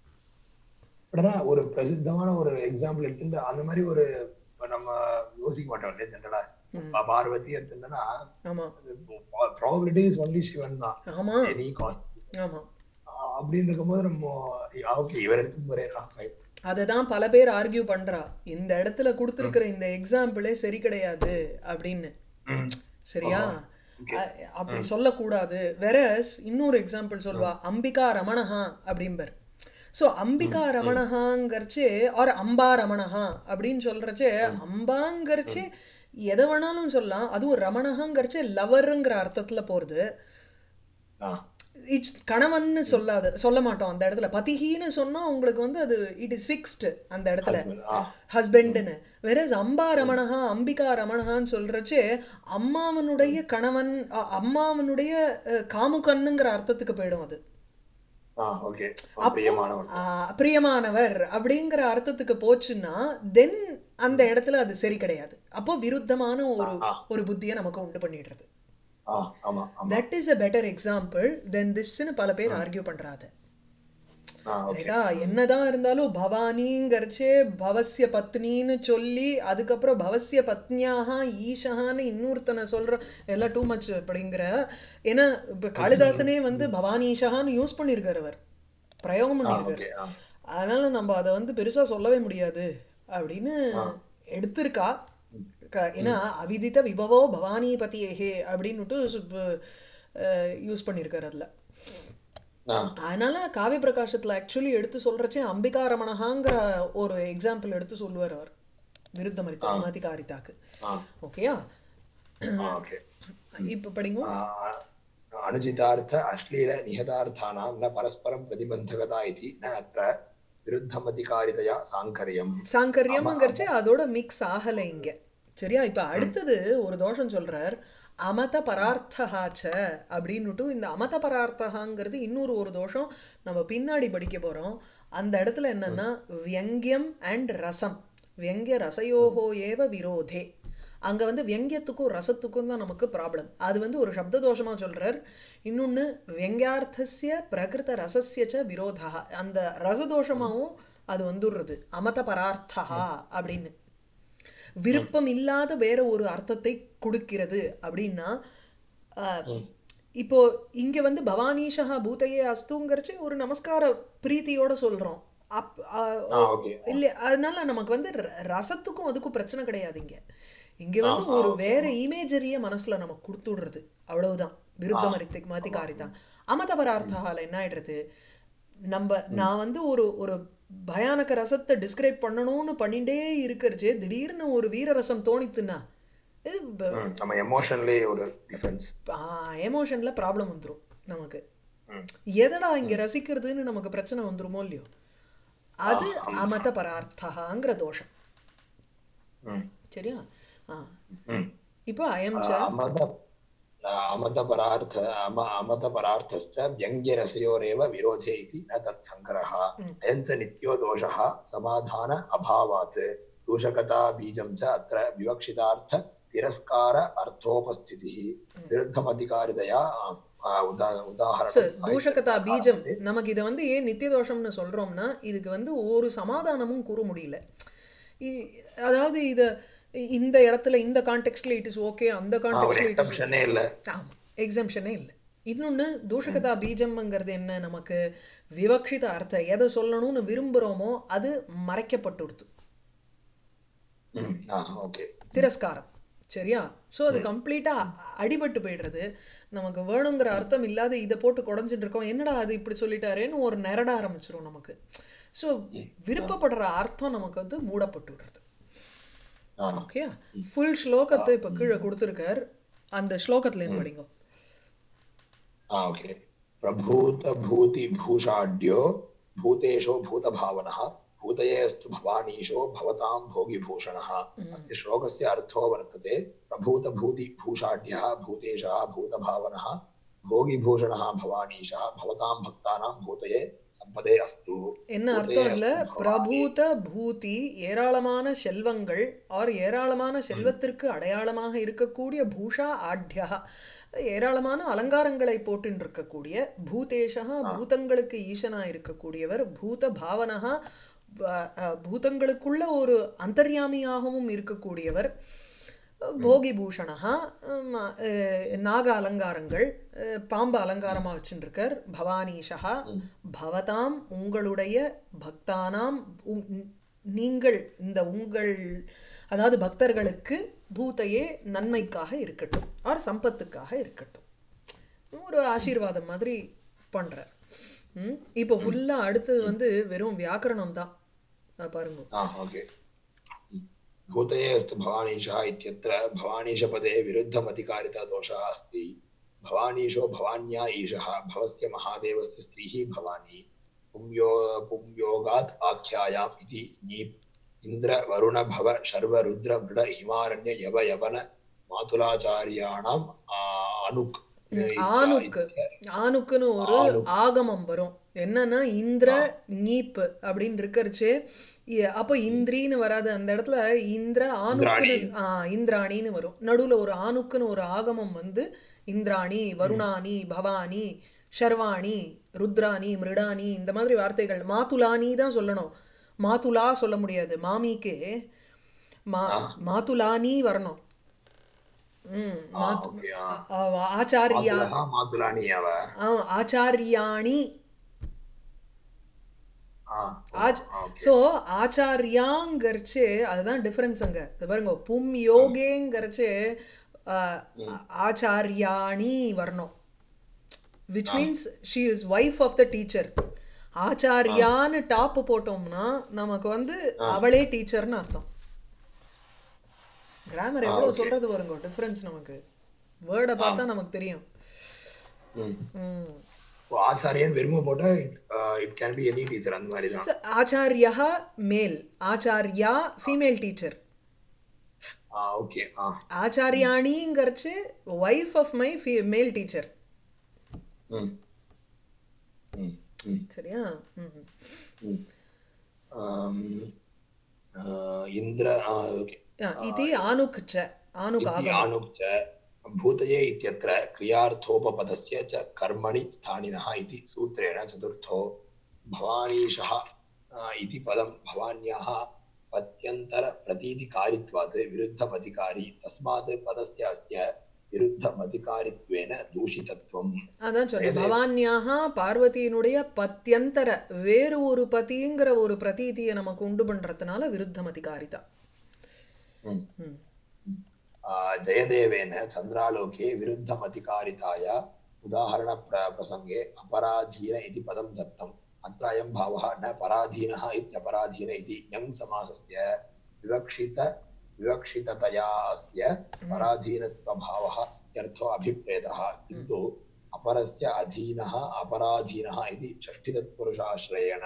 [SPEAKER 2] உடனே ஒரு பிரசித்தமான ஒரு எக்ஸாம்பிள் எடுத்துட்டு அந்த மாதிரி ஒரு இப்ப நம்ம யோசிக்க மாட்டோம் இல்லையா ஜென்ரலா பார்வதி எடுத்துட்டோம்னா
[SPEAKER 1] ஆமா
[SPEAKER 2] ப்ராபபிலிட்டி இஸ் ஒன்லி சிவன் தான்
[SPEAKER 1] ஆமா
[SPEAKER 2] எனி காஸ்ட்
[SPEAKER 1] ஆமா
[SPEAKER 2] அப்படின்னு இருக்கும்போது நம்ம ஓகே இவர் எடுத்து போறேன் ஃபைன்
[SPEAKER 1] அதை தான் பல பேர் ஆர்கியூ பண்றா இந்த இடத்துல கொடுத்துருக்கிற இந்த எக்ஸாம்பிளே சரி கிடையாது அப்படின்னு
[SPEAKER 2] ம்
[SPEAKER 1] சரியா அ- அப்படி சொல்லக்கூடாது வேற இன்னொரு எக்ஸாம்பிள் சொல்வா அம்பிகா ரமணஹா அப்படிம்பர் ஸோ அம்பிகா ரமணஹாங்கிறச்சு ஆர் அம்பா ரமணஹா அப்படின்னு சொல்றச்சு அம்பாங்கிறச்சு எதை வேணாலும் சொல்லலாம் அதுவும் ரமணஹாங்கிறச்சு லவருங்கிற அர்த்தத்துல போறது
[SPEAKER 2] ஆ
[SPEAKER 1] இட்ஸ் கணவன்னு சொல்லாது சொல்ல மாட்டோம் அந்த இடத்துல பதிகின்னு சொன்னா உங்களுக்கு வந்து அது இட் இஸ் ஃபிக்ஸ்டு அந்த இடத்துல
[SPEAKER 2] husband. ஆ
[SPEAKER 1] ஹஸ்பண்டுன்னு வேற அம்பா ரமணஹா அம்பிகா ரமணஹான்னு சொல்றச்சு அம்மாவனுடைய கணவன் அ- அம்மாவனுடைய அஹ், காமுகன்னுங்கிற அர்த்தத்துக்கு போயிடும் அது
[SPEAKER 2] ஆ ஓகே
[SPEAKER 1] அப்போ
[SPEAKER 2] பிரியமானவர்
[SPEAKER 1] ஆ, பிரியமானவர் அப்படிங்கிற அர்த்தத்துக்கு போச்சுன்னா தென் அந்த இடத்துல அது சரி கிடையாது அப்போ விருத்தமான ஒரு
[SPEAKER 2] ஆ.
[SPEAKER 1] ஒரு புத்தியை நமக்கு உண்டு பண்ணிடுறது
[SPEAKER 2] ஆ ஆமா ஆமா
[SPEAKER 1] that is a better example then திஸ்ன்னு பல பேர் ஆர்கியூ பண்றாங்க
[SPEAKER 2] ஆ ஓகே
[SPEAKER 1] ரைட்டா என்னதான் இருந்தாலும் பவானிங்கிறச்சே பவசிய பத்னின்னு சொல்லி அதுக்கப்புறம் பவசிய பத்னியாக ஈஷகான்னு இன்னொருத்தனை சொல்ற எல்லாம் டூ மச் அப்படிங்கிற ஏன்னா இப்போ காளிதாசனே வந்து பவானீஷகான்னு யூஸ் பண்ணியிருக்காரு அவர் பிரயோகம்
[SPEAKER 2] ஆ
[SPEAKER 1] பண்ணியிருக்காரு
[SPEAKER 2] ஓகே ஆ
[SPEAKER 1] அதனால நம்ம அதை வந்து பெருசா சொல்லவே முடியாது அப்படின்னு எடுத்திருக்கா க- ஏன்னா அவிதித விபவோ பவானி பதியேஹே அப்படின்னுட்டு யூஸ் பண்ணியிருக்காரு அதில்
[SPEAKER 2] ஆ
[SPEAKER 1] அதனால காவிய பிரகாசத்தில் ஆக்சுவலி எடுத்து சொல்றச்சே அம்பிகா ரமணஹாங்கிற ஒரு எக்ஸாம்பிள் எடுத்து சொல்லுவார் அவர் விருத்த மரித்த மதிகாரிதாக்கு
[SPEAKER 2] ஆ
[SPEAKER 1] ஓகேயா
[SPEAKER 2] ஆ ஓகே
[SPEAKER 1] இப்போ படிங்க
[SPEAKER 2] अनुचितार्थ अश्लील निहतार्थानां न परस्परं प्रतिबन्धकता इति न अत्र विरुद्धमतिकारितया साङ्कर्यम्
[SPEAKER 1] சாங்கரியம்ங்கிறச்சு அதோட மிக்ஸ் ஆகலை இங்க சரியா இப்போ அடுத்தது ஒரு தோஷம் சொல்றார் அமத பரார்த்தஹாச்ச அப்படின்னுட்டு இந்த அமத பரார்த்தகாங்கிறது இன்னொரு ஒரு தோஷம் நம்ம பின்னாடி படிக்க போறோம் அந்த இடத்துல என்னன்னா வியங்கியம் அண்ட் ரசம் வியங்கிய ரசயோகோ ஏவ விரோதே அங்க வந்து வியங்கியத்துக்கும் ரசத்துக்கும் தான் நமக்கு ப்ராப்ளம் அது வந்து ஒரு சப்த தோஷமா சொல்றார் இன்னொன்னு வியங்கியார்த்தஸ்ய பிரகிருத ரசஸ்ய ச விரோதா அந்த ரசதோஷமாவும் அது வந்துடுறது அமத பரார்த்தா அப்படின்னு விருப்பம் இல்லாத வேற ஒரு அர்த்தத்தை கொடுக்கிறது அப்படின்னா ஆஹ், இப்போ இங்க வந்து பவானீஷா பூதையே அஸ்துங்கிறச்சு ஒரு நமஸ்கார பிரீத்தியோட சொல்றோம் அப் ஆஹ்,
[SPEAKER 2] ஆ ஓகே
[SPEAKER 1] இல்ல அதனால நமக்கு வந்து ர- ரசத்துக்கும் அதுக்கும் பிரச்சனை கிடையாது இங்க இங்க வந்து ஒரு வேற இமேஜரிய மனசுல நமக்கு கொடுத்துடுறது அவ்வளவுதான் விருத்த மரித்தை மாத்தி காரிதான் அமத பரார்த்தால என்ன ஆயிடுறது நம்ம நான் வந்து ஒரு ஒரு பயானக ரசத்தை டிஸ்கிரைப் பண்ணணும்னு பண்ணிட்டே இருக்கிறச்சே திடீர்னு ஒரு வீர ரசம் தோணித்துன்னா
[SPEAKER 2] ம், நம்ம எமோஷன்லி ஒரு டிஃபரன்ஸ்
[SPEAKER 1] எமோஷன்ல ப்ராப்ளம் வந்துரும் நமக்கு
[SPEAKER 2] ம்.
[SPEAKER 1] எதடா இங்க ரசிக்கிறதுன்னு நமக்கு பிரச்சனை வந்துருமோ இல்லையோ அது அமத பரார்த்தகாங்கிற தோஷம்
[SPEAKER 2] ம்
[SPEAKER 1] சரியா ஆ
[SPEAKER 2] ம்
[SPEAKER 1] இப்போ அயம் ச
[SPEAKER 2] अमत अमतपरार्थ अम अमतपरार्थश्च व्यङ्ग्यरसयोरेव विरोधे इति न तत्सङ्करः अयं च नित्यो दोषः समाधान अभावात् दूषकता बीजं च अत्र विवक्षितार्थ तिरस्कार अर्थोपस्थितिः विरुद्धमधिकारितया अ, उदा उदाहरणं
[SPEAKER 1] சார் தூஷகதா பீஜம்
[SPEAKER 2] साहित्यकारान्ते
[SPEAKER 1] நமக்கு இதை வந்து ஏன் நித்திய தோஷம்னு சொல்றோம்னா இதுக்கு வந்து ஒரு சமாதானமும் கூற முடியல இ- அதாவது இத இந்த இடத்துல இந்த கான்டெக்ட்ல இட் இஸ் ஓகே அந்த
[SPEAKER 2] ஆ, ஒரு
[SPEAKER 1] கான்டெக்ட்ல இட் இஸ்
[SPEAKER 2] எக்ஸப்ஷனே இல்லை
[SPEAKER 1] ஆமா எக்ஸம்ஷனே இல்லை இன்னொன்னு தூஷகதா பீஜம்ங்கிறது என்ன நமக்கு விவக்ஷித அர்த்தம் எதை சொல்லணும்னு விரும்புறோமோ அது மறைக்கப்பட்டுடுது
[SPEAKER 2] ம் ஆ ஓகே
[SPEAKER 1] திரஸ்காரம் சரியா ஸோ அது கம்ப்ளீட்டா அடிபட்டு போயிடுறது நமக்கு வேணுங்கிற அர்த்தம் இல்லாத இதை போட்டு குடஞ்சிட்டு இருக்கோம் என்னடா அது இப்படி சொல்லிட்டாரேன்னு ஒரு நிரட ஆரம்பிச்சிரும் நமக்கு ஸோ விருப்பப்படுற அர்த்தம் நமக்கு வந்து மூடப்பட்டு விடுறது
[SPEAKER 2] ஆ
[SPEAKER 1] ஓகே ஃபுல் ஸ்லோகத்தை இப்போ கீழே கொடுத்துருக்கார் அந்த ஸ்லோகத்துல என்ன படிங்க
[SPEAKER 2] आ ओके प्रभूतभूतिभूषाढ्यो भूतेशो भूतभावनः भूतयेऽस्तु भवानीशो भवतां भोगिभूषणः अस्य श्लोकस्य अर्थो वर्तते प्रभूतभूतिभूषाढ्यः भूतेशः भूतभावनः भोगिभूषणः भवानीशः भवतां भक्तानां भूतये सम्पदे अस्तु
[SPEAKER 1] என்ன அர்த்தம் இதுல பிரபூத பூதி ஏராளமான செல்வங்கள் ஆர் ஏராளமான செல்வத்திற்கு அடையாளமாக இருக்கக்கூடிய பூஷா ஆட்யா ஏராளமான அலங்காரங்களை போட்டு இருக்கக்கூடிய பூதேஷா பூதங்களுக்கு ஈசனா இருக்கக்கூடியவர் பூத பாவனகா ப- அஹ், பூதங்களுக்குள்ள ஒரு அந்தர்யாமியாகவும் இருக்கக்கூடியவர் போகி பூஷணா நாக அலங்காரங்கள் அஹ், பாம்பு அலங்காரமாக வச்சுருக்கார் பவானீஷா பவதாம் உங்களுடைய பக்தானாம் உங்- நீங்கள் இந்த உங்கள் அதாவது பக்தர்களுக்கு பூத்தையே நன்மைக்காக இருக்கட்டும் ஆர் சம்பத்துக்காக இருக்கட்டும் ஒரு ஆசீர்வாதம் மாதிரி பண்றார் ம் இப்போ ஃபுல்லாக அடுத்தது வந்து வெறும் வியாக்கரணம் தான் அஹ் பாருங்க
[SPEAKER 2] आ ओके भूतयेऽस्तु भवानीशः इत्यत्र भवानीशपदे विरुद्धमधिकारिता दोषः अस्ति भवानीशो भवान्या ईशः भवस्य महादेवस्य स्त्रीः भवानी पुंयो पुंयोगात् आख्यायाम् इति नीप् इन्द्र वरुण भव शर्व रुद्र मृड हिमारण्य यव यवन मातुलाचार्याणाम् आ- अनुक्
[SPEAKER 1] ஆணுக்கு ஆணுக்குன்னு ஒரு
[SPEAKER 2] ஆணுக்.
[SPEAKER 1] ஆகமம் வரும் என்னன்னா இந்திர நீப் அப்படின்னு இருக்கறச்சு இ- அப்போ இந்திரின்னு வராது அந்த இடத்துல இந்திர ஆணுக்குன்னு ஆ, இந்திராணின்னு வரும் நடுவுல ஒரு ஆணுக்குன்னு ஒரு ஆகமம் வந்து இந்திராணி வருணானி பவானி ஷர்வாணி ருத்ராணி மிருடானி இந்த மாதிரி வார்த்தைகள் மாத்துலானி தான் சொல்லணும் மாத்துலா சொல்ல முடியாது மாமிக்கு மா மாத்துலானி வரணும் ம்
[SPEAKER 2] आ, ओके आ।
[SPEAKER 1] ஆ- ஆச்சாரியா
[SPEAKER 2] मातुलः मातुलानि एव
[SPEAKER 1] ஆ, ஆச்சாரியாணி
[SPEAKER 2] आ,
[SPEAKER 1] ஆச்
[SPEAKER 2] आ, ओके
[SPEAKER 1] ஸோ ஆச்சாரியாங்கிறச்சு அதுதான் டிஃப்ரென்ஸ் அங்க இது பாருங்க பும் யோகேங்கிறச்சு ஆ, ஆச்சாரியாணி வரணும் which means she is wife of the teacher ஆச்சாரியான்னு டாப் போட்டோம்னா நமக்கு வந்து அவளே டீச்சர்னு அர்த்தம் கிராமர் எவ்வளோ சொல்றது பாருங்க டிஃப்ரென்ஸ் நமக்கு வேர்டை பார்த்தா நமக்கு தெரியும்
[SPEAKER 2] ம்.
[SPEAKER 1] ம்
[SPEAKER 2] ஓ, ஆச்சாரியன் வெறுமை போட்டா it can be any teacher அந்த மாதிரி தான்
[SPEAKER 1] So, ஆச்சாரியா மேல் ஆச்சாரியா female teacher
[SPEAKER 2] ah okay ah
[SPEAKER 1] ஆச்சாரியாணிங்கிறச்சு wife of my male teacher
[SPEAKER 2] hmm hmm ம்
[SPEAKER 1] சரியா ம்
[SPEAKER 2] ம். ஆம், ஆ, இந்திர ஆ, ஓகே
[SPEAKER 1] இது ஆணுக் ச ஆணுக்
[SPEAKER 2] इति
[SPEAKER 1] ஆகமம்
[SPEAKER 2] आनुक् च भूतये इत्यत्र क्रियार्थोपपदस्य च कर्मणि स्थानिनः इति सूत्रेण चतुर्थो भवानीशः आ, इति पदं भवान्याः पत्यन्तरप्रतीतिकारित्वात् विरुद्धमधिकारी तस्मात् पदस्य अस्य विरुद्धमधिकारित्वेन दूषितत्वम्
[SPEAKER 1] அதான் சொல்லு பவான்யாக பார்வதியினுடைய பத்தியந்தர வேறு ஒரு பதிங்கிற ஒரு பிரதீதியை நமக்கு உண்டு பண்றதுனால விருத்தம் அதிகாரிதா
[SPEAKER 2] ம்.
[SPEAKER 1] ம்.
[SPEAKER 2] आ, जयदेवेन चन्द्रालोके विरुद्धमधिकारिताय उदाहरणप्रसङ्गे अपराधीन इति पदं दत्तम् अत्र अयं भावः न पराधीनः इत्यपराधीन इति ञङ् समासस्य विवक्षित विवक्षिततया अस्य पराधीनत्वभावः इत्यर्थो अभिप्रेतः किन्तु अपरस्य अधीनः अपराधीनः इति षष्ठितत्पुरुषाश्रयेण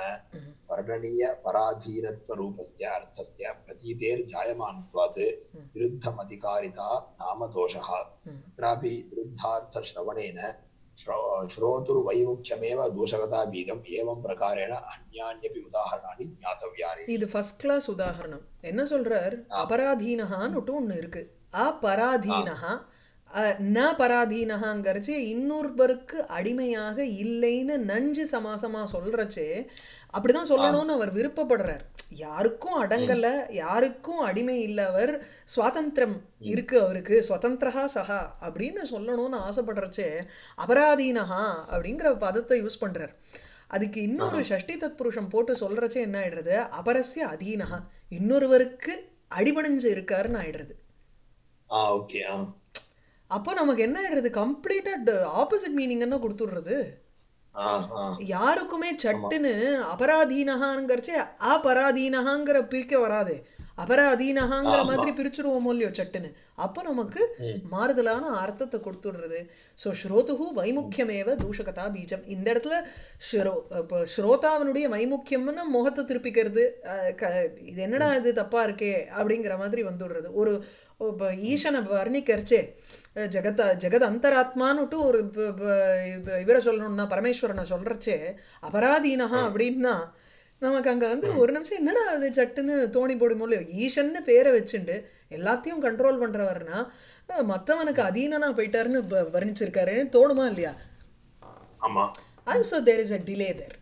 [SPEAKER 2] वर्णनीयपराधीनत्वरूपस्य अर्थस्य प्रतीतेर्जायमानत्वात् विरुद्धमधिकारिता नाम दोषः अत्रापि विरुद्धार्थश्रवणेन श्रो- श्रोतुर्वैमुख्यमेव दोषगता बीजम् एवं प्रकारेण अन्यान्यपि उदाहरणानि ज्ञातव्यानि
[SPEAKER 1] இது ஃபர்ஸ்ட் கிளாஸ் உதாரணம் என்ன சொல்றார் அபராதீனகான்னு ஒன்று இருக்கு அபராதீனகா அஹ், ந பராதீனகாங்கிறச்சு இன்னொருவருக்கு அடிமையாக இல்லைன்னு நஞ்சு சமாசமா சொல்றச்சே அப்படிதான் சொல்லணும்னு அவர் விருப்பப்படுறார் யாருக்கும் அடங்கல யாருக்கும் அடிமை இல்ல அவர் சுவாதந்திரம் இருக்கு அவருக்கு சுதந்திரஹா சஹா அப்படின்னு சொல்லணும்னு ஆசைப்படுறச்சே அபராதீனஹா அப்படிங்கிற பதத்தை யூஸ் பண்றார் அதுக்கு இன்னொரு ஷஷ்டி தத்புருஷம் போட்டு சொல்றச்சே என்ன ஆயிடுறது அபரஸ்ய அதீனஹா இன்னொருவருக்கு அடிபணிஞ்சு இருக்காருன்னு ஆயிடுறது
[SPEAKER 2] ஆ ஓகே ஆ
[SPEAKER 1] அப்போ நமக்கு என்ன ஆயிடுறது கம்ப்ளீட்டா ஆப்போசிட் மீனிங் என்ன கொடுத்துடுறது
[SPEAKER 2] ஆ ஆ
[SPEAKER 1] யாருக்குமே சட்டுன்னு அபராதீனகாங்கிறச்சே அபராதீனகாங்கிற பிரிக்க வராது அபராதீனகாங்கிற மாதிரி பிரிச்சுருவோமோ இல்லையோ சட்டுன்னு அப்போ நமக்கு மாறுதலான அர்த்தத்தை கொடுத்துடுறது ஸோ ஸ்ரோதுகு வைமுக்கியமேவ தூஷகதா பீஜம் இந்த இடத்துல ஸ்ரோ இப்போ ஸ்ரோதாவனுடைய வைமுக்கியம்னு முகத்தை திருப்பிக்கிறது அஹ், க இது என்னடா இது தப்பா இருக்கே அப்படிங்கிற மாதிரி வந்துடுறது ஒரு இப்போ ஈசனை வர்ணிக்கிறச்சே அஹ், ஜெகத் ஜெகத் அந்தராத்மான்னுட்டு ஒரு ப- ப- இவ- இவரை சொல்லணும்னா பரமேஸ்வரனை சொல்றச்சே அபராதீனஹா அப்படின்னா நமக்கு அங்க வந்து ஒரு நிமிஷம் என்னடா அது சட்டுன்னு தோணி போடுமோ இல்லையோ ஈசன்னு பேரை வச்சுண்டு எல்லாத்தையும் கண்ட்ரோல் பண்றவர்னா அஹ், மத்தவனுக்கு அதீனனா போயிட்டாருன்னு ப- வர்ணிச்சிருக்காருன்னு தோணுமா இல்லையா
[SPEAKER 2] ஆமா
[SPEAKER 1] also there is a delay there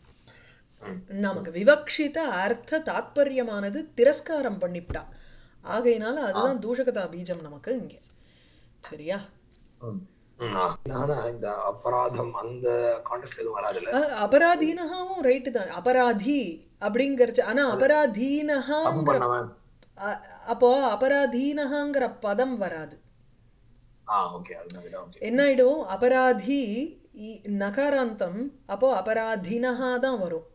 [SPEAKER 1] நமக்கு விவக்ஷித அர்த்த தாத்பரியமானது திரஸ்காரம் பண்ணிவிட்டா ஆகையினால அதுதான் தூஷகதா பீஜம் நமக்கு இங்கே சரியா
[SPEAKER 2] ம். ம், ஆ. ஆனா இந்த அபராதம் அந்த கான்டெக்ட் எதுவும் வராதுல்ல
[SPEAKER 1] அஹ், அபராதீனகாவும் ரைட்டு தான் அபராதி அப்படிங்கிறச்சு ஆனா
[SPEAKER 2] தப்பு
[SPEAKER 1] அபராதீனகாங்கிற
[SPEAKER 2] பண்ணவன்
[SPEAKER 1] அ- அப்போ அபராதீனகாங்கிற பதம் வராது
[SPEAKER 2] ஆ ஓகே அதுதான் விட ஓகே
[SPEAKER 1] என்ன ஆயிடும் அபராதி இ- நகாராந்தம் அப்போ அபராதினஹா தான் வரும்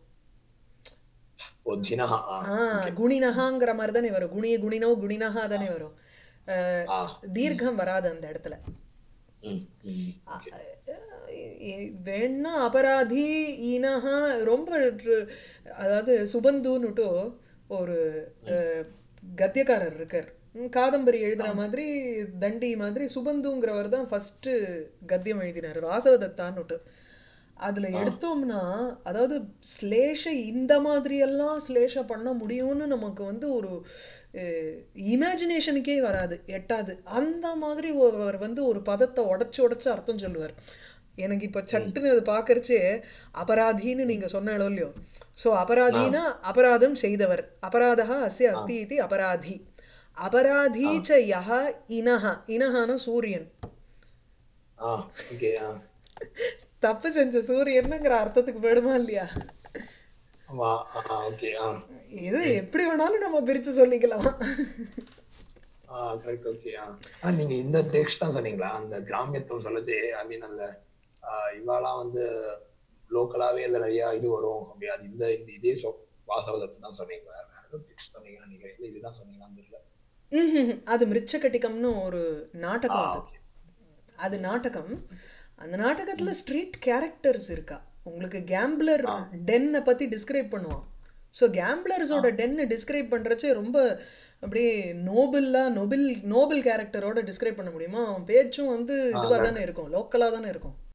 [SPEAKER 2] ஓ தினஹ ஆ
[SPEAKER 1] ஆ குணினஹாங்கிற மாதிரி தானே வரும் குணிய குணினோ குணினஹா தானே வரும் அஹ்,
[SPEAKER 2] ஆ
[SPEAKER 1] தீர்க்கம் வராது அந்த இடத்துல
[SPEAKER 2] ம் ம் ஓகே
[SPEAKER 1] எ- வேணா அபராதி ஈனஹா ரொம்ப ட்ரு- அதாவது சுபந்துன்னுட்டு ஒரு அஹ், கத்தியக்காரர் இருக்கார் ம், காதம்பரி எழுதுற மாதிரி தண்டி மாதிரி சுபந்துங்கிறவர் தான் ஃபஸ்ட்டு கத்தியம் எழுதினார் வாசவதத்தான்னுட்டு அதில் எடுத்தோம்னா அதாவது ஸ்லேஷ இந்த மாதிரியெல்லாம் ஸ்லேஷ பண்ண முடியும்னு நமக்கு வந்து ஒரு இமேஜினேஷனுக்கே வராது எட்டாது அந்த மாதிரி ஒருவர் வந்து ஒரு பதத்தை உடச்சி உடச்சி அர்த்தம் சொல்லுவார் எனக்கு இப்போ சட்டுன்னு அது பார்க்கறச்சே அபராதின்னு நீங்கள் சொன்னாலோ இல்லையோ ஸோ அபராதினா அபராதம் செய்தவர் அபராதா அஸ்ய அஸ்தி இது அபராதி அபராதி ச யஹ இனஹ இனஹான சூரியன்
[SPEAKER 2] ஆ ஓகே ஆ
[SPEAKER 1] தப்பு செஞ்ச சூரியனுங்கிற அர்த்தத்துக்கு போயிடுமா இல்லையா
[SPEAKER 2] ஆமா ஆ ஓகே ஆ
[SPEAKER 1] இது எப்படி வேணாலும் நம்ம பிரித்து சொல்லிக்கலாம்
[SPEAKER 2] ஆ கரெக்ட் ஓகே ஆ ஆ நீங்க இந்த டெக்ஸ்ட் தான் சொன்னீங்களா அந்த கிராமியத்துவம் சொல்லச்சு ஐ மீன் அந்த ஆ, இவாலாம் வந்து லோக்கலாவே அதுல நிறைய இது வரும் அப்படி அது இந்த இந்த இதே சொ வாசவதத்தை தான் சொன்னீங்களா வேற ஏதோ டெக்ஸ்ட் சொன்னீங்கன்னு நினைக்கிறேன் இல்ல இதுதான் சொன்னீங்களான்னு தெரியல
[SPEAKER 1] ம்ஹும். அது மிருச்சகட்டிகம்னு ஒரு
[SPEAKER 2] ஆ
[SPEAKER 1] நாடகம் அது
[SPEAKER 2] ஓகே
[SPEAKER 1] அது நாடகம் அந்த நாடகத்துல ஸ்ட்ரீட் கேரக்டர்ஸ் இருக்கா உங்களுக்கு கேம்பிளர்
[SPEAKER 2] ஆ
[SPEAKER 1] டென்னை பத்தி டிஸ்கிரைப் பண்ணுவான் ஸோ கேம்பிளர்ஸோட டென்னை டிஸ்கிரைப் பண்றச்சே ரொம்ப அப்படியே நோபலா நொபில் நோபல் கேரக்டரோட டிஸ்கிரைப் பண்ண முடியுமா அவன் பேச்சும் வந்து
[SPEAKER 2] ஆ
[SPEAKER 1] இதுவாக
[SPEAKER 2] கரெக்ட்
[SPEAKER 1] தானே இருக்கும் லோக்கலாக தானே இருக்கும்